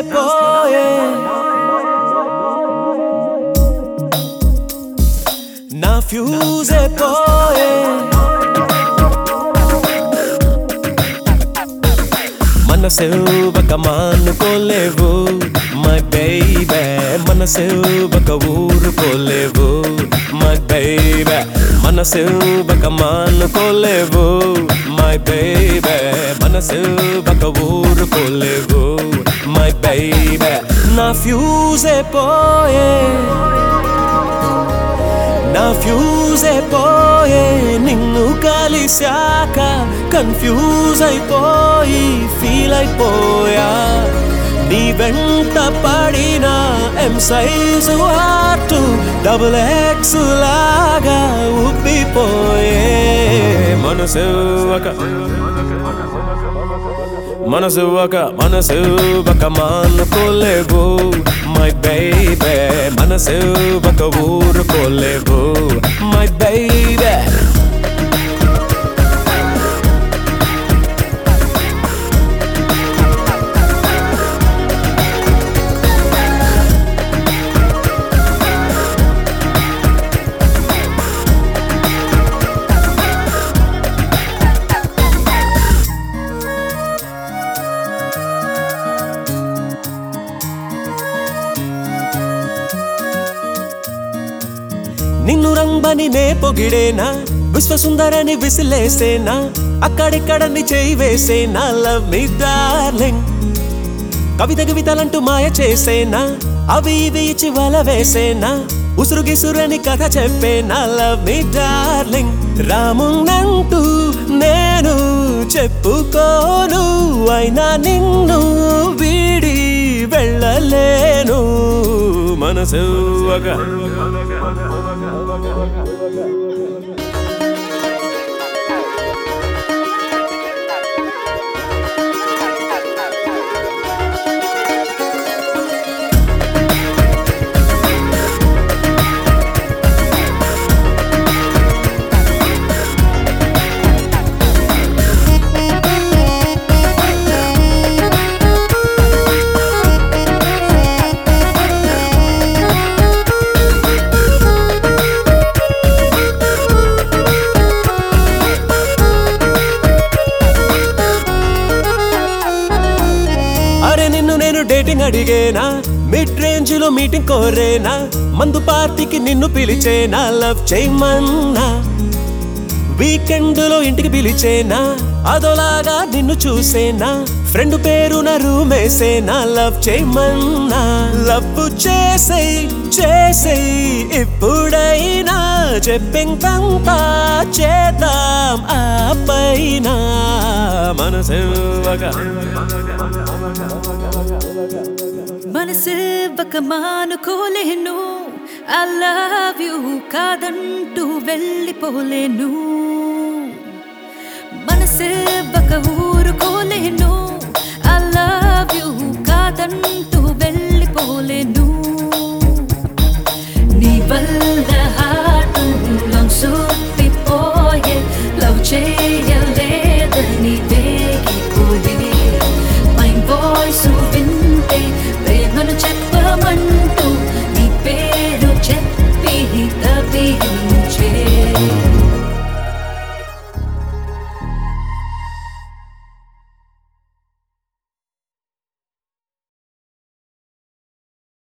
పోయే నా ఫ్యూజ్ పోయే మనసు ఒక మానుకోలేవు మై బేబే మనసు ఒక ఊరుకోలేవు మై బేబే మనసు ఒక మానుకోలేవు మై బేబే మనసు ఒక ఊరుకోలేవు మై బేబే నా ఫ్యూజ్ పోయే నా ఫ్యూజ్ అయిపోయే నిన్ను కలిశాక కన్ఫ్యూజ్ అయిపోయి ఫీల్ అయిపోయా నీ వెంట పడిన ఎం సైజు ఆర్టు డబుల్ ఎక్స్ లాగా ఉబ్బిపోయే మనసు ఒక మనసు ఒక మనసు ఒక మానుకోలేవు మై బేబే మనసు ఒక ఊరుకోలేవు మై బేబే నిన్ను రంబని నే పొగిడేనా విశ్వసుందరని విసిలేసేనా అక్కడిక్కడ నీ చేయి వేసేనా లవ్ మీ డార్లింగ్ కవిత కవితలంటూ మాయ చేసేనా అవి ఇవి ఇచ్చి వల వేసేనా ఉసురు గిసురని కథ చెప్పేనా లవ్ మీ డార్లింగ్ రామున్నంటూ నేను చెప్పుకోను అయినా నిన్ను వీడి వెళ్ళలేను మనసు ఒక అరే నిన్ను నేను డేటింగ్ అడిగేనా మిడ్ రేంజ్ లో మీటింగ్ కోరేనా మందు పార్టీకి నిన్ను పిలిచేనా లవ్ చేయమన్నా వీకెండ్ లో ఇంటికి పిలిచేనా అదోలాగా నిన్ను చూసేనా ఫ్రెండ్ పేరు నా రూమేసేనా లవ్ చేయమన్నా లవ్ చేసేయ్ చేసేయ్ ఇప్పుడైనా చెప్పింకంతా చేద్దాం ఆ పైన మనసు ఒక మనసు ఒక మానుకోలేను ఐ లవ్ యూ కాదంటూ వెళ్ళిపోలేను మనసు ఒక ఊరుకోలేను